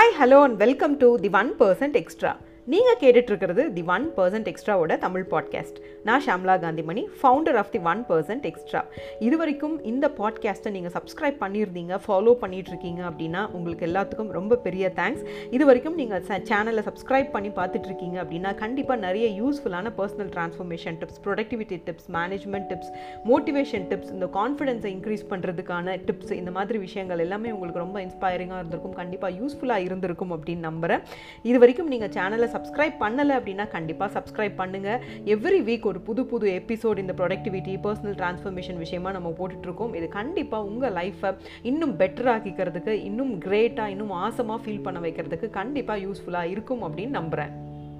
Hi hello and welcome to the one percent extra நீங்கள் கேட்டுட்ருக்கிறது the one percent எக்ஸ்ட்ராவோட Tamil podcast நான் Shamla Gandhimani founder of the one percent extra இது வரைக்கும் இந்த பாட்காஸ்ட்டை நீங்கள் சப்ஸ்கிரைப் பண்ணியிருந்தீங்க ஃபாலோ பண்ணிகிட்ருக்கீங்க அப்படின்னா உங்களுக்கு எல்லாத்துக்கும் ரொம்ப பெரிய தேங்க்ஸ் இது வரைக்கும் நீங்கள் சேனலை சப்ஸ்கிரைப் பண்ணி பார்த்துட்ருக்கீங்க அப்படின்னா கண்டிப்பாக நிறைய யூஸ்ஃபுல்லான personal transformation tips productivity tips management tips motivation tips இந்த கான்ஃபிடென்ஸை இன்க்ரீஸ் பண்ணுறதுக்கான டிப்ஸ் இந்த மாதிரி விஷயங்கள் எல்லாமே உங்களுக்கு ரொம்ப இன்ஸ்பைரிங்காக இருந்திருக்கும் கண்டிப்பாக யூஸ்ஃபுல்லாக இருந்திருக்கும் அப்படின்னு நம்புகிறேன் இது வரைக்கும் நீங்கள் சேனலை சப்ஸ்கிரைப் பண்ணலை அப்படின்னா கண்டிப்பாக சப்ஸ்கிரைப் பண்ணுங்கள் எவ்ரி வீக் ஒரு புது புது எபிசோட் இந்த ப்ரொடக்டிவிட்டி பர்சனல் ட்ரான்ஸ்ஃபர்மேஷன் விஷயமா நம்ம போட்டுட்ருக்கோம் இது கண்டிப்பாக உங்கள் லைஃப்பை இன்னும் பெட்டர் ஆக்கிக்கிறதுக்கு இன்னும் கிரேட்டாக இன்னும் ஆசமாக ஃபீல் பண்ண வைக்கிறதுக்கு கண்டிப்பாக யூஸ்ஃபுல்லாக இருக்கும் அப்படின்னு நம்புகிறேன்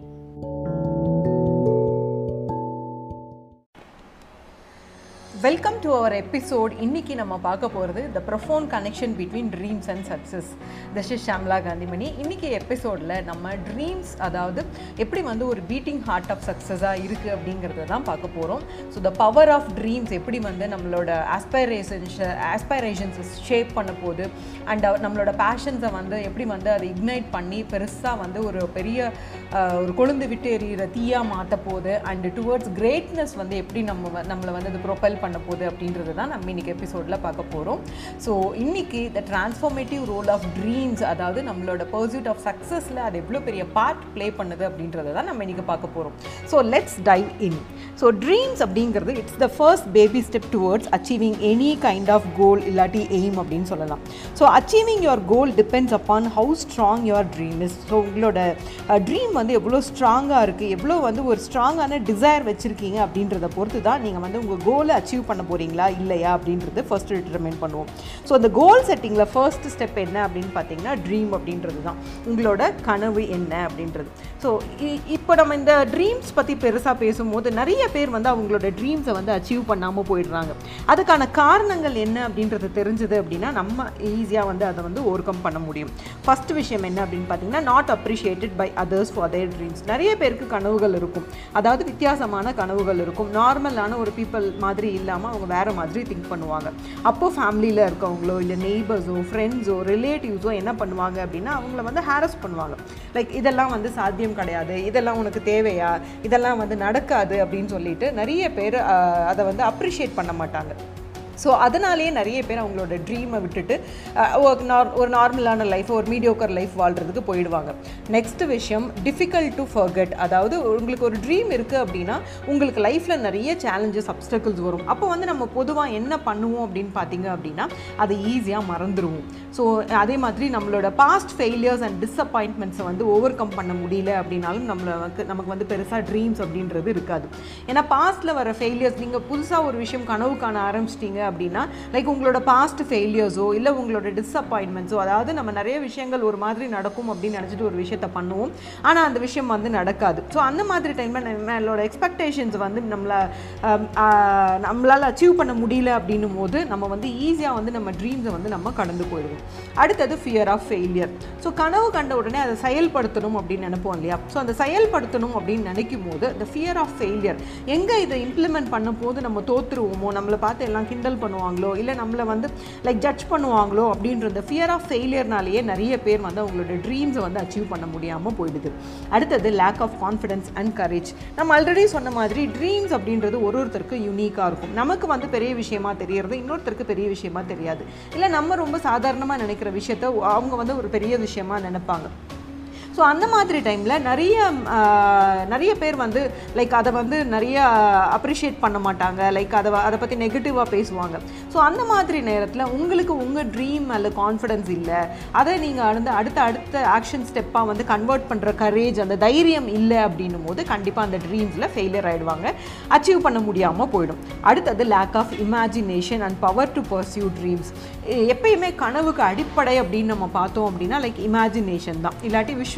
வெல்கம் டு அவர் எபிசோட் இன்னைக்கு நம்ம பார்க்க போகிறது the profound connection between dreams and success this is Shamla Gandhimani இன்னைக்கு எபிசோடில் நம்ம ட்ரீம்ஸ் அதாவது எப்படி வந்து ஒரு பீட்டிங் ஹார்ட் ஆஃப் சக்ஸஸாக இருக்குது அப்படிங்கிறத தான் பார்க்க போகிறோம் so the power of dreams எப்படி வந்து நம்மளோட ஆஸ்பைரேஷன்ஸ் ஆஸ்பைரேஷன்ஸை ஷேப் பண்ண போகுது அண்ட் நம்மளோட பேஷன்ஸை வந்து எப்படி வந்து அதை இக்னைட் பண்ணி பெருசாக வந்து ஒரு பெரிய ஒரு கொழுந்து விட்டு எறிகிற தீயாக மாற்ற போகுது அண்ட் டுவர்ட்ஸ் கிரேட்னஸ் வந்து எப்படி நம்ம வ- நம்மளை வந்து அது ப்ரொபைல் பண்ண போகுது அப்படின்றது தான் நம்ம இன்னைக்கு எபிசோடில் பார்க்க போகிறோம் ஸோ இன்னைக்கு the transformative role of dreams அதாவது நம்மளோட பர்சூட் ஆஃப் சக்ஸஸில் அது எவ்வளோ பெரிய பார்ட் ப்ளே பண்ணுது அப்படின்றத தான் நம்ம இன்னைக்கு பார்க்க போகிறோம் so let's dive in so dreams அப்படிங்கிறது it's the first baby step towards achieving any kind of goal இல்லாட்டி எய்ம் அப்படின்னு சொல்லலாம் so achieving your goal depends upon how strong your dream is so உங்களோட ட்ரீம் வந்து எவ்வளோ ஸ்ட்ராங்காக இருக்குது எவ்வளோ வந்து ஒரு ஸ்ட்ராங்கான டிசைர் வச்சுருக்கீங்க அப்படின்றத பொறுத்து தான் நீங்கள் வந்து உங்கள் கோலை அச்சீவ் பண்ண போகிறீங்களா இல்லையா அப்படின்றது ஃபர்ஸ்ட் டிட்டர்மைன் பண்ணுவோம் ஸோ அந்த கோல் செட்டிங்கில் ஃபர்ஸ்ட் ஸ்டெப் என்ன அப்படின்னு பார்த்தீங்கன்னா ட்ரீம் அப்படின்றது தான் உங்களோட கனவு என்ன அப்படின்றது ஸோ இப்போ நம்ம இந்த ட்ரீம்ஸ் பற்றி பெருசாக பேசும்போது நிறைய பேர் வந்து அவங்களோட ட்ரீம்ஸை வந்து அச்சீவ் பண்ணாமல் போயிடுறாங்க அதுக்கான காரணங்கள் என்ன அப்படின்றது தெரிஞ்சது அப்படின்னா நம்ம ஈஸியாக வந்து அதை வந்து ஓவர் கம் பண்ண முடியும் ஃபர்ஸ்ட் விஷயம் என்ன அப்படின்னு பார்த்தீங்கன்னா not appreciated by others for their dreams நிறைய பேருக்கு கனவுகள் இருக்கும் அதாவது வித்தியாசமான கனவுகள் இருக்கும் நார்மலான ஒரு பீப்பிள் மாதிரி இல்லாமல் அவங்க வேறு மாதிரி திங்க் பண்ணுவாங்க அப்போது ஃபேமிலியில் இருக்கவங்களோ இல்லை நெய்பர்ஸோ ஃப்ரெண்ட்ஸோ ரிலேட்டிவ்ஸோ என்ன பண்ணுவாங்க அப்படின்னா அவங்கள வந்து ஹாரஸ் பண்ணுவாங்க லைக் இதெல்லாம் வந்து சாத்தியம் கிடையாது இதெல்லாம் உனக்கு தேவையா இதெல்லாம் வந்து நடக்காது அப்படின்னு சொல்லிட்டு நிறைய பேர் ஆஹ், அதை வந்து அப்ரிஷியேட் பண்ண மாட்டாங்க ஸோ அதனாலேயே நிறைய பேர் அவங்களோட ட்ரீமை விட்டுட்டு அஹ், ஒரு நார் ஒரு நார்மலான லைஃப் ஒரு மீடியோக்கர் லைஃப் வாழ்கிறதுக்கு போயிடுவாங்க நெக்ஸ்ட் விஷயம் டிஃபிகல்ட் டு ஃபர்கெட் அதாவது உங்களுக்கு ஒரு ட்ரீம் இருக்குது அப்படின்னா உங்களுக்கு லைஃப்பில் நிறைய சேலஞ்சஸ் அப்டக்கிள்ஸ் வரும் அப்போ வந்து நம்ம பொதுவாக என்ன பண்ணுவோம் அப்படின்னு பார்த்தீங்க அப்படின்னா அதை ஈஸியாக மறந்துடுவோம் ஸோ அதே மாதிரி நம்மளோட பாஸ்ட் ஃபெயிலியர்ஸ் அண்ட் டிஸப்பாயின்ட்மெண்ட்ஸை வந்து ஓவர் கம் பண்ண முடியல அப்படின்னாலும் நம்மளுக்கு நமக்கு வந்து பெருசாக ட்ரீம்ஸ் அப்படின்றது இருக்காது ஏன்னா பாஸ்ட்டில் வர ஃபெயிலியர்ஸ் நீங்கள் புதுசாக ஒரு விஷயம் கனவு காண ஆரம்பிச்சிட்டிங்க அப்படின்னா லைக் உங்களோட பாஸ்ட் ஃபெயிலியர்ஸோ இல்லை உங்களோட டிஸப்பாயின்மெண்ட்ஸோ அதாவது நம்ம நிறைய விஷயங்கள் ஒரு மாதிரி நடக்கும் அப்படின்னு நினச்சிட்டு ஒரு விஷயத்த பண்ணுவோம் ஆனால் அந்த விஷயம் வந்து நடக்காது ஸோ அந்த மாதிரி டைமில் நம்மளோட எக்ஸ்பெக்டேஷன்ஸ் வந்து நம்மளை ஆம், ஆ, நம்மளால் அச்சீவ் பண்ண முடியல அப்படின்னும் போது நம்ம வந்து ஈஸியாக வந்து நம்ம ட்ரீம்ஸை வந்து நம்ம கடந்து போயிடுவோம் அடுத்தது ஃபியர் ஆஃப் ஃபெயிலியர் ஸோ கனவு கண்ட உடனே அதை செயல்படுத்தணும் அப்படின்னு நினைப்போம் இல்லையா ஸோ அந்த செயல்படுத்தணும் அப்படின்னு நினைக்கும் போது the ஃபியர் ஆஃப் ஃபெயிலியர் எங்கே இதை இம்ப்ளிமெண்ட் பண்ணும் போது நம்ம தோத்துருவோமோ நம்மளை பார்த்து எல்லாம் கிண்டல் பண்ணுவாங்களோ இல்லை நம்மளை வந்து லைக் ஜட்ஜ் பண்ணுவாங்களோ அப்படின்ற இந்த ஃபியர் ஆஃப் ஃபெயிலியர்னாலேயே நிறைய பேர் வந்து அவங்களோட ட்ரீம்ஸை வந்து அச்சீவ் பண்ண முடியாமல் போயிடுது அடுத்தது lack of confidence and courage நம்ம ஆல்ரெடி சொன்ன மாதிரி ட்ரீம்ஸ் அப்படின்றது ஒரு ஒருத்தருக்கு யூனிக்காக இருக்கும் நமக்கு வந்து பெரிய விஷயமா தெரியறது இன்னொருத்தருக்கு பெரிய விஷயமா தெரியாது இல்லை நம்ம ரொம்ப சாதாரணமாக நினைக்கிற விஷயத்த அவங்க வந்து ஒரு பெரிய விஷயமா நினைப்பாங்க ஸோ அந்த மாதிரி டைமில் நிறைய ஆஹ், நிறைய பேர் வந்து லைக் அதை வந்து நிறைய அப்ரிஷியேட் பண்ண மாட்டாங்க லைக் அதை வ- அதை பற்றி நெகட்டிவாக பேசுவாங்க ஸோ அந்த மாதிரி நேரத்தில் உங்களுக்கு உங்கள் ட்ரீம் மேலே கான்ஃபிடன்ஸ் இல்லை அதை நீங்கள் வந்து அடுத்த அடுத்த ஆக்ஷன் ஸ்டெப்பாக வந்து கன்வெர்ட் பண்ணுற கரேஜ் அந்த தைரியம் இல்லை அப்படின்னும் போது கண்டிப்பாக அந்த ட்ரீம்ஸில் ஃபெயிலியர் ஆகிடுவாங்க அச்சீவ் பண்ண முடியாமல் போயிடும் அடுத்தது lack of imagination and power to pursue dreams எப்பயுமே கனவுக்கு அடிப்படை அப்படின்னு நம்ம பார்த்தோம் அப்படின்னா லைக் இமேஜினேஷன் தான் இல்லாட்டி விஷுவல்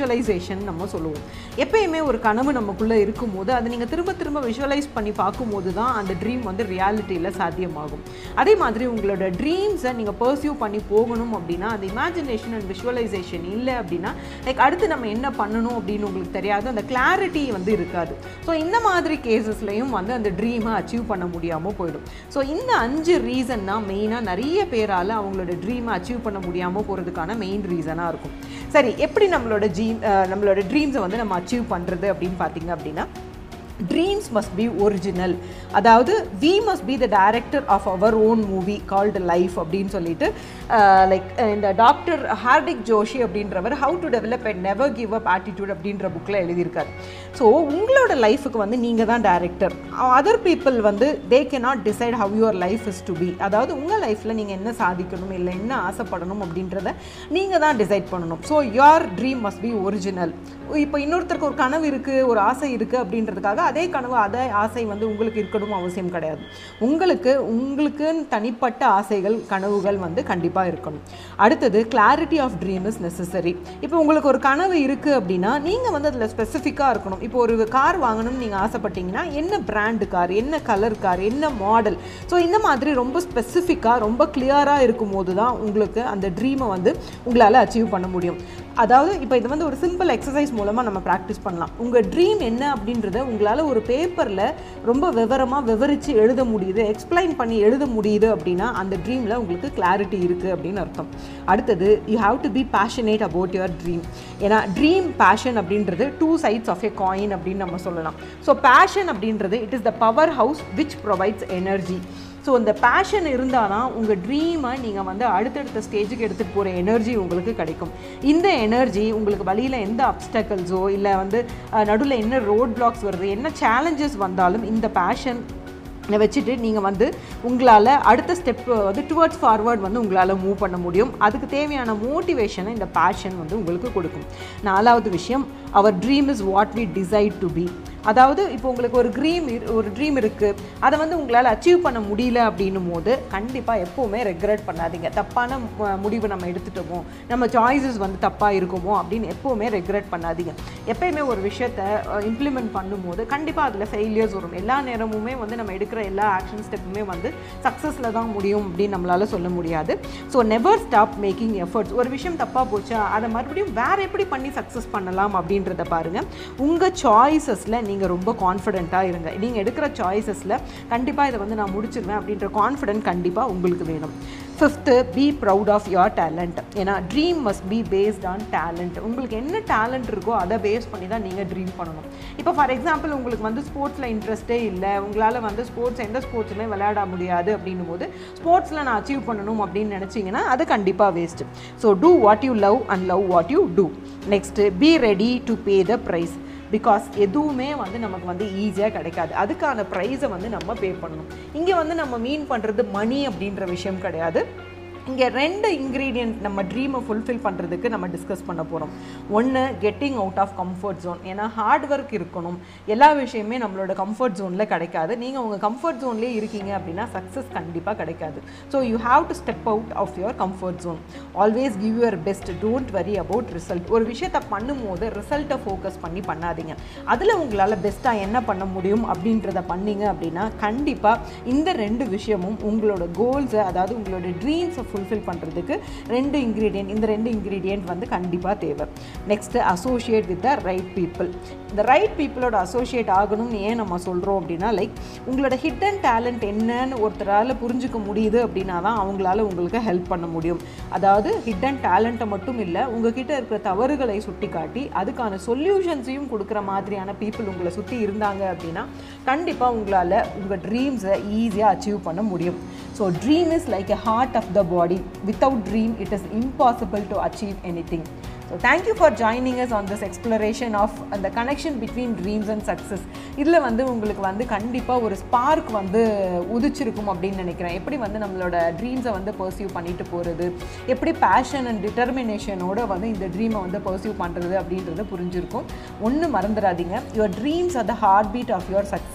விஷுவலைசேஷன் நம்ம சொல்லுவோம் எப்பயுமே ஒரு கனவு நமக்குள்ளே இருக்கும்போது அதை நீங்கள் திரும்ப திரும்ப விஷுவலைஸ் பண்ணி பார்க்கும்போது தான் அந்த ட்ரீம் வந்து ரியாலிட்டியில் சாத்தியமாகும் அதே மாதிரி உங்களோட ட்ரீம்ஸை நீங்கள் பர்சியூ பண்ணி போகணும் அப்படின்னா அந்த இமேஜினேஷன் அண்ட் விஷுவலைசேஷன் இல்லை அப்படின்னா லைக் அடுத்து நம்ம என்ன பண்ணணும் அப்படின்னு உங்களுக்கு தெரியாது அந்த கிளாரிட்டி வந்து இருக்காது ஸோ இந்த மாதிரி கேசஸ்லையும் வந்து அந்த ட்ரீமை அச்சீவ் பண்ண முடியாமல் போயிடும் ஸோ இந்த அஞ்சு ரீசன் தான் மெயினாக நிறைய பேரால் அவங்களோட ட்ரீமை அச்சீவ் பண்ண முடியாமல் போகிறதுக்கான மெயின் ரீசனாக இருக்கும் சரி எப்படி நம்மளோட ஜீம் நம்மளோட ட்ரீம்ஸை வந்து நம்ம அச்சீவ் பண்ணுறது அப்படின்னு பார்த்தீங்க அப்படின்னா ட்ரீம்ஸ் மஸ்ட் பி ஒரிஜினல் அதாவது we must be the director of our own movie called life அப்படின்னு சொல்லிட்டு லைக் இந்த டாக்டர் ஹார்டிக் ஜோஷி அப்படின்றவர் how to develop and never give up attitude அப்படின்ற புக்கில் எழுதியிருக்காரு ஸோ உங்களோட லைஃபுக்கு வந்து நீங்கள் தான் டேரக்டர் அதர் பீப்புள் வந்து they can not decide how your life is to be அதாவது உங்கள் லைஃப்பில் நீங்கள் என்ன சாதிக்கணும் இல்லை என்ன ஆசைப்படணும் அப்படின்றத நீங்கள் தான் டிசைட் பண்ணணும் so your dream must be original இப்போ இன்னொருத்தருக்கு ஒரு கனவு இருக்குது ஒரு ஆசை இருக்குது அப்படின்றதுக்காக அதே கனவு அதே ஆசை வந்து உங்களுக்கு இருக்கணும் அவசியம் கிடையாது உங்களுக்கு உங்களுக்குன்னு தனிப்பட்ட ஆசைகள் கனவுகள் வந்து கண்டிப்பாக இருக்கணும் அடுத்தது clarity of dream is necessary இப்போ உங்களுக்கு ஒரு கனவு இருக்குது அப்படின்னா நீங்கள் வந்து அதில் ஸ்பெசிஃபிக்காக இருக்கணும் இப்போ ஒரு கார் வாங்கணும்னு நீங்கள் ஆசைப்பட்டீங்கன்னா என்ன பிராண்டு கார் என்ன கலர் கார் என்ன மாடல் ஸோ இந்த மாதிரி ரொம்ப ஸ்பெசிஃபிக்காக ரொம்ப கிளியராக இருக்கும்போது தான் உங்களுக்கு அந்த ட்ரீமை வந்து உங்களால் அச்சீவ் பண்ண முடியும் அதாவது இப்போ இது வந்து ஒரு சிம்பிள் எக்ஸசைஸ் மூலமாக நம்ம ப்ராக்டிஸ் பண்ணலாம் உங்கள் ட்ரீம் என்ன அப்படின்றத உங்களால் ஒரு பேப்பரில் ரொம்ப விவரமாக விவரித்து எழுத முடியுது எக்ஸ்பிளைன் பண்ணி எழுத முடியுது அப்படின்னா அந்த ட்ரீமில் உங்களுக்கு கிளாரிட்டி இருக்குது அப்படின்னு அர்த்தம் அடுத்தது you have to be passionate about your dream ஏன்னா ட்ரீம் பேஷன் அப்படின்றது two sides of a coin அப்படின்னு நம்ம சொல்லலாம் ஸோ பேஷன் அப்படின்றது it is the power house which provides energy so இந்த பேஷன் இருந்தால் தான் உங்கள் ட்ரீமை நீங்கள் வந்து அடுத்தடுத்த ஸ்டேஜுக்கு எடுத்துகிட்டு போகிற எனர்ஜி உங்களுக்கு கிடைக்கும் இந்த எனர்ஜி உங்களுக்கு வழியில் எந்த அப்டக்கல்ஸோ இல்லை வந்து நடுவில் என்ன ரோட் பிளாக்ஸ் வருது என்ன சேலஞ்சஸ் வந்தாலும் இந்த பேஷன் வச்சுட்டு நீங்கள் வந்து உங்களால் அடுத்த ஸ்டெப் வந்து டுவர்ட்ஸ் ஃபார்வர்ட் வந்து உங்களால் மூவ் பண்ண முடியும் அதுக்கு தேவையான மோட்டிவேஷனை இந்த பேஷன் வந்து உங்களுக்கு கொடுக்கும் நாலாவது விஷயம் our dream is what we decide to be அதாவது இப்போ உங்களுக்கு ஒரு ட்ரீம் ஒரு ட்ரீம் இருக்குது அதை வந்து உங்களால் அச்சீவ் பண்ண முடியல அப்படின்னும் போது கண்டிப்பாக எப்போவுமே ரெக்ரெட் பண்ணாதீங்க தப்பான ம- முடிவு நம்ம எடுத்துட்டோமோ நம்ம சாய்ஸஸ் வந்து தப்பாக இருக்குமோ அப்படின்னு எப்போவுமே ரெக்ரெட் பண்ணாதீங்க எப்பயுமே ஒரு விஷயத்தை இம்ப்ளிமெண்ட் பண்ணும்போது கண்டிப்பாக அதில் ஃபெயிலியர்ஸ் வரும் எல்லா நேரமுமே வந்து நம்ம எடுக்கிற எல்லா ஆக்ஷன் ஸ்டெப்புமே வந்து சக்ஸஸில் தான் முடியும் அப்படின்னு நம்மளால் சொல்ல முடியாது so never stop making efforts ஒரு விஷயம் தப்பாக போச்சா அதை மறுபடியும் வேறு எப்படி பண்ணி சக்ஸஸ் பண்ணலாம் அப்படின்றத பாருங்கள் உங்கள் சாய்ஸஸில் நீங்கள் ரொம்ப கான்ஃபிடென்ட்டாக இருங்க நீங்கள் எடுக்கிற சாய்ஸஸில் கண்டிப்பாக இதை வந்து நான் முடிச்சிருவேன் அப்படின்ற கான்ஃபிடென்ட் கண்டிப்பாக உங்களுக்கு வேணும் fifth be proud of your talent ஏன்னா dream must be based on talent உங்களுக்கு என்ன டேலண்ட் இருக்கோ அதை பேஸ் பண்ணி தான் நீங்கள் ட்ரீம் பண்ணணும் இப்போ ஃபார் எக்ஸாம்பிள் உங்களுக்கு வந்து ஸ்போர்ட்ஸில் இன்ட்ரெஸ்ட்டே இல்லை உங்களால் வந்து ஸ்போர்ட்ஸ் எந்த ஸ்போர்ட்ஸுமே விளையாட முடியாது அப்படின்னும் போது ஸ்போர்ட்ஸில் நான் அச்சீவ் பண்ணணும் அப்படின்னு நினச்சிங்கன்னா அது கண்டிப்பாக waste so do what you love and love what you do next be ready to pay the price because எதுவுமே வந்து நமக்கு வந்து ஈஸியாக கிடைக்காது அதுக்கான ப்ரைஸை வந்து நம்ம பே பண்ணணும் இங்கே வந்து நம்ம மீன் பண்ணுறது மணி அப்படின்ற விஷயம் கிடையாது இங்கே ரெண்டு இன்க்ரீடியன்ட் நம்ம ட்ரீமை ஃபுல்ஃபில் பண்ணுறதுக்கு நம்ம டிஸ்கஸ் பண்ண போகிறோம் ஒன்று getting out of comfort zone ஏன்னா ஹார்ட் ஒர்க் இருக்கணும் எல்லா விஷயமே நம்மளோட கம்ஃபர்ட் ஜோனில் கிடைக்காது நீங்கள் உங்கள் கம்ஃபர்ட் ஜோன்லேயே இருக்கீங்க அப்படின்னா சக்ஸஸ் கண்டிப்பாக கிடைக்காது so you have to step out of your comfort zone always give your best don't worry about result ஒரு விஷயத்தை பண்ணும்போது ரிசல்ட்டை ஃபோக்கஸ் பண்ணி பண்ணாதீங்க அதில் உங்களால் பெஸ்ட்டாக என்ன பண்ண முடியும் அப்படின்றத பண்ணீங்க அப்படின்னா கண்டிப்பாக இந்த ரெண்டு விஷயமும் உங்களோட கோல்ஸை அதாவது உங்களோட ட்ரீம்ஸை ஃபுல்ஃபில் பண்ணுறதுக்கு ரெண்டு இன்க்ரீடியன்ட் இந்த ரெண்டு இன்க்ரீடியன்ட் வந்து கண்டிப்பாக தேவை next associate with the right people இந்த ரைட் பீப்புளோட அசோசியேட் ஆகணும்னு ஏன் நம்ம சொல்கிறோம் அப்படின்னா லைக் உங்களோட ஹிடன் டேலண்ட் என்னன்னு ஒருத்தரால் புரிஞ்சுக்க முடியுது அப்படின்னா தான் அவங்களால உங்களுக்கு ஹெல்ப் பண்ண முடியும் அதாவது ஹிடன் டேலண்ட்டை மட்டும் இல்லை உங்ககிட்ட இருக்கிற தவறுகளை சுட்டி காட்டி அதுக்கான சொல்யூஷன்ஸையும் கொடுக்குற மாதிரியான பீப்புள் உங்களை சுற்றி இருந்தாங்க அப்படின்னா கண்டிப்பாக உங்களால் உங்கள் ட்ரீம்ஸை ஈஸியாக அச்சீவ் பண்ண முடியும் so dream is like a heart of the body without dream it is impossible to achieve anything so thank you for joining us on this exploration of அந்த connection between dreams and success இதில் வந்து உங்களுக்கு வந்து கண்டிப்பாக ஒரு spark வந்து உதிச்சிருக்கும் அப்படின்னு நினைக்கிறேன் எப்படி வந்து நம்மளோட ட்ரீம்ஸை வந்து பர்சியூ பண்ணிட்டு போகிறது எப்படி பேஷன் அண்ட் டிட்டர்மினேஷனோட வந்து இந்த ட்ரீமை வந்து பர்சியூ பண்ணுறது அப்படின்றது புரிஞ்சிருக்கும் ஒன்று மறந்துடாதீங்க your dreams are the heartbeat of your success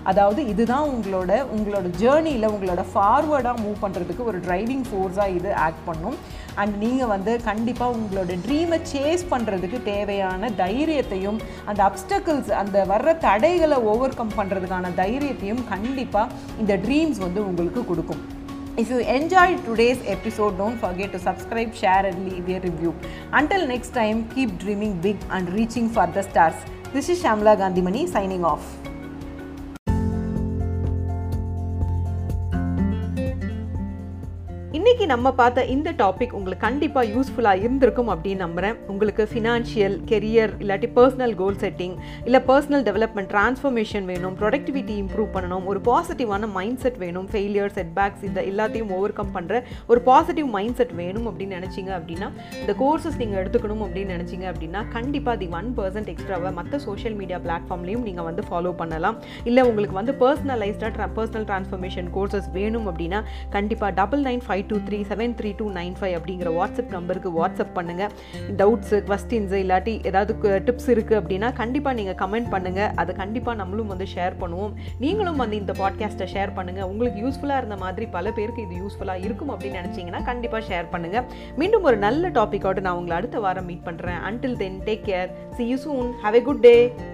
அதாவது இதுதான் உங்களோட உங்களோட ஜேர்னியில் உங்களோட ஃபார்வர்டாக மூவ் பண்ணுறதுக்கு ஒரு டிரைவிங் ஃபோர்ஸாக இது ஆக்ட் பண்ணும் அண்ட் நீங்கள் வந்து கண்டிப்பாக உங்களோட ட்ரீமை சேஸ் பண்ணுறதுக்கு தேவையான தைரியத்தையும் அந்த அப்டக்கிள்ஸ் அந்த வர்ற தடைகளை ஓவர் கம் பண்ணுறதுக்கான தைரியத்தையும் கண்டிப்பாக இந்த ட்ரீம்ஸ் வந்து உங்களுக்கு கொடுக்கும் If you enjoyed today's episode, don't forget to subscribe, share, and leave a review. Until next time, keep dreaming big and reaching for the stars. This is Shamla Gandhimani signing off. இன்னைக்கு நம்ம பார்த்த இந்த topic உங்களுக்கு கண்டிப்பாக யூஸ்ஃபுல்லாக இருந்திருக்கும் அப்படின்னு நம்புகிறேன் உங்களுக்கு ஃபினான்ஷியல் கெரியர் இல்லாட்டி பர்சனல் கோல் செட்டிங் இல்லை பர்சனல் டெவலப்மெண்ட் ட்ரான்ஸ்ஃபர்மேஷன் வேணும் ப்ரொடக்டிவிட்டி இம்ப்ரூவ் பண்ணணும் ஒரு பாசிட்டிவான மைண்ட் செட் வேணும் ஃபெயிலியர் செட்பேக்ஸ் இந்த எல்லாத்தையும் ஓவர் கம் பண்ணுற ஒரு பாசிட்டிவ் மைண்ட் செட் வேணும் அப்படின்னு நினச்சிங்க அப்படின்னா இந்த கோர்சஸ் நீங்கள் எடுத்துக்கணும் அப்படின்னு நினச்சிங்க அப்படின்னா கண்டிப்பாக தி ஒன் பர்சன்ட் எக்ஸ்ட்ராவை மற்ற சோஷியல் மீடியா பிளாட்ஃபார்ம்லையும் நீங்கள் வந்து ஃபாலோ பண்ணலாம் இல்லை உங்களுக்கு வந்து பர்சனலைஸ்டாக பர்சனல் ட்ரான்ஸ்ஃபர்மேஷன் கோர்சஸ் வேணும் அப்படின்னா கண்டிப்பாக double nine five two three seven three two nine five அப்படிங்கிற வாட்ஸ்அப் நம்பருக்கு வாட்ஸ்அப் பண்ணுங்கள் டவுட்ஸு கொஸ்டின்ஸு இல்லாட்டி ஏதாவது டிப்ஸ் இருக்குது அப்படின்னா கண்டிப்பாக நீங்கள் கமெண்ட் பண்ணுங்கள் அதை கண்டிப்பாக நம்மளும் வந்து ஷேர் பண்ணுவோம் நீங்களும் வந்து இந்த பாட்காஸ்ட்டை ஷேர் பண்ணுங்கள் உங்களுக்கு யூஸ்ஃபுல்லாக இருந்த மாதிரி பல பேருக்கு இது யூஸ்ஃபுல்லாக இருக்கும் அப்படின்னு நினச்சிங்கன்னா கண்டிப்பாக ஷேர் பண்ணுங்கள் மீண்டும் ஒரு நல்ல டாப்பிக்கோடு நான் உங்களை அடுத்த வாரம் மீட் பண்ணுறேன் until then take care see you soon have a good day